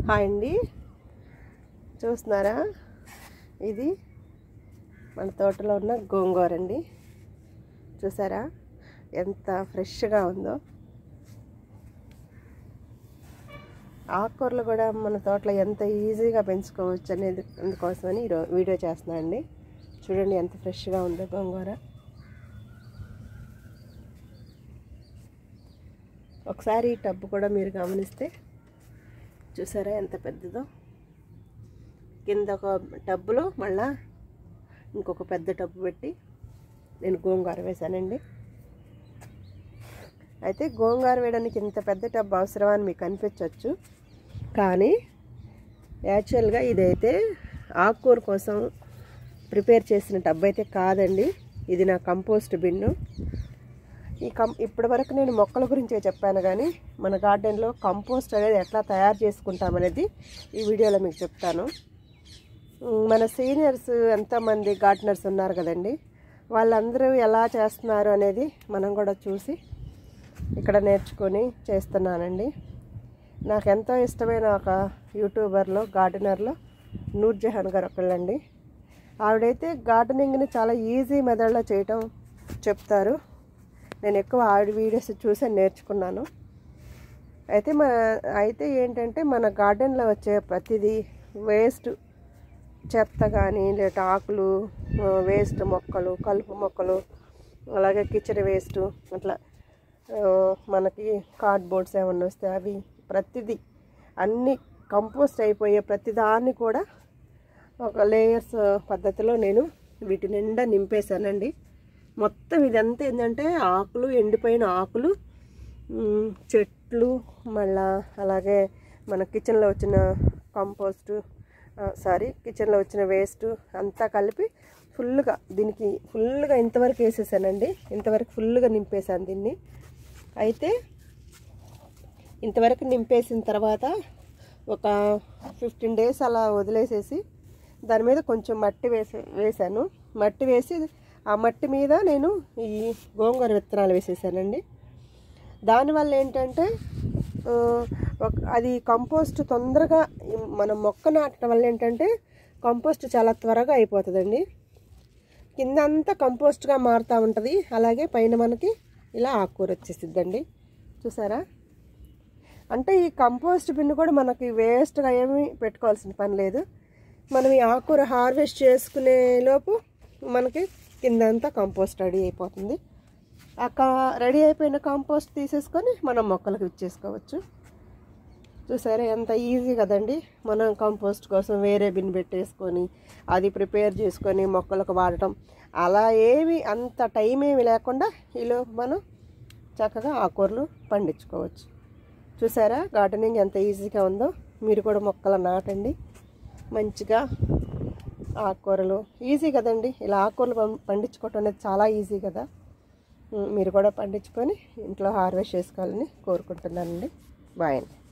hi అండి చూస్తున్నారా ఇది మన తోటలో ఉన్న గోంగూర అండి చూసారా ఎంత ఫ్రెష్గా ఉందో ఆకుకూరలు కూడా మన తోటలో ఎంత ఈజీగా పెంచుకోవచ్చు అనేది అందుకోసమని ఈరో వీడియో చేస్తున్నా అండి చూడండి ఎంత ఫ్రెష్గా ఉందో గోంగూర ఒకసారి ఈ టబ్బు కూడా మీరు గమనిస్తే చూసారా ఎంత పెద్దదో కింద ఒక టబ్బులో మళ్ళా ఇంకొక పెద్ద టబ్బు పెట్టి నేను గోంగూర వేశానండి అయితే గోంగూర వేయడానికి ఇంత పెద్ద టబ్బు అవసరమా అని మీకు అనిపించవచ్చు కానీ యాక్చువల్గా ఇదైతే ఆకుకూర కోసం ప్రిపేర్ చేసిన టబ్ అయితే కాదండి ఇది నా కంపోస్ట్ బిన్ను ఈ కం ఇప్పటి వరకు నేను మొక్కల గురించే చెప్పాను కానీ మన గార్డెన్లో కంపోస్ట్ అనేది ఎట్లా తయారు చేసుకుంటామనేది ఈ వీడియోలో మీకు చెప్తాను ఉమ్, మన సీనియర్స్ ఎంతోమంది గార్డెనర్స్ ఉన్నారు కదండి వాళ్ళందరూ ఎలా చేస్తున్నారు అనేది మనం కూడా చూసి ఇక్కడ నేర్చుకొని చేస్తున్నానండి నాకు ఎంతో ఇష్టమైన ఒక యూట్యూబర్లో గార్డెనర్లో నూర్జహాన్ గారు ఒకళ్ళండి ఆవిడైతే గార్డెనింగ్ని చాలా ఈజీ మెథడ్లో చేయటం చెప్తారు నేను ఎక్కువ ఆవిడ వీడియోస్ చూసి నేర్చుకున్నాను అయితే మన అయితే ఏంటంటే మన గార్డెన్లో వచ్చే ప్రతిదీ వేస్ట్ చెత్త కానీ లేదా ఆకులు వేస్ట్ మొక్కలు కలుపు మొక్కలు అలాగే కిచెన్ వేస్ట్ అట్లా ఆ, మనకి కార్డ్బోర్డ్స్ ఏమన్నా వస్తే అవి ప్రతిదీ అన్ని కంపోస్ట్ అయిపోయే ప్రతిదాన్ని కూడా ఒక లేయర్స్ పద్ధతిలో నేను వీటి నిండా నింపేశానండి మొత్తం ఇదంతా ఏంటంటే ఆకులు ఎండిపోయిన ఆకులు మ్, చెట్లు మళ్ళా అలాగే మన కిచెన్లో వచ్చిన కంపోస్ట్ సారీ కిచెన్లో వచ్చిన వేస్ట్ అంతా కలిపి ఫుల్గా దీనికి ఫుల్గా ఇంతవరకు వేసేసానండి ఇంతవరకు ఫుల్గా నింపేశాను దీన్ని అయితే ఇంతవరకు నింపేసిన తర్వాత ఒక ఫిఫ్టీన్ డేస్ అలా వదిలేసేసి దాని మీద కొంచెం మట్టి వేసి వేసాను మట్టి వేసి ఆ మట్టి మీద నేను ఈ గోంగూర విత్తనాలు వేసేసానండి దానివల్ల ఏంటంటే ఆ, ఒక- అది కంపోస్ట్ తొందరగా ఈ మనం మొక్క నాటడం వల్ల ఏంటంటే కంపోస్ట్ చాలా త్వరగా అయిపోతుందండి కింద అంతా కంపోస్ట్గా మారుతూ ఉంటుంది అలాగే పైన మనకి ఇలా ఆకుకూర వచ్చేసిద్దండి చూసారా అంటే ఈ కంపోస్ట్ బిన్ను కూడా మనకి వేస్ట్గా ఏమీ పెట్టుకోవాల్సిన పని లేదు మనం ఈ ఆకుకూర హార్వెస్ట్ చేసుకునే లోపు మనకి కిందంతా కంపోస్ట్ రెడీ అయిపోతుంది ఆ కా- రెడీ అయిపోయిన కంపోస్ట్ తీసేసుకొని మనం మొక్కలకు ఇచ్చేసుకోవచ్చు చూసారా ఎంత ఈజీ కదండి మనం కంపోస్ట్ కోసం వేరే బిన్ పెట్టేసుకొని అది ప్రిపేర్ చేసుకొని మొక్కలకు వాడటం అలా ఏమి అంత టైం ఏమి లేకుండా ఈలో మనం చక్కగా ఆకుకూరలు పండించుకోవచ్చు చూసారా గార్డెనింగ్ ఎంత ఈజీగా ఉందో మీరు కూడా మొక్కలు నాటండి మంచిగా ఆకుకూరలు ఈజీ కదండి ఇలా ఆకుకూరలు పం- పండించుకోవటం అనేది చాలా ఈజీ కదా ఉమ్, మీరు కూడా పండించుకొని ఇంట్లో హార్వెస్ట్ చేసుకోవాలని కోరుకుంటున్నానండి బాయ్ అండి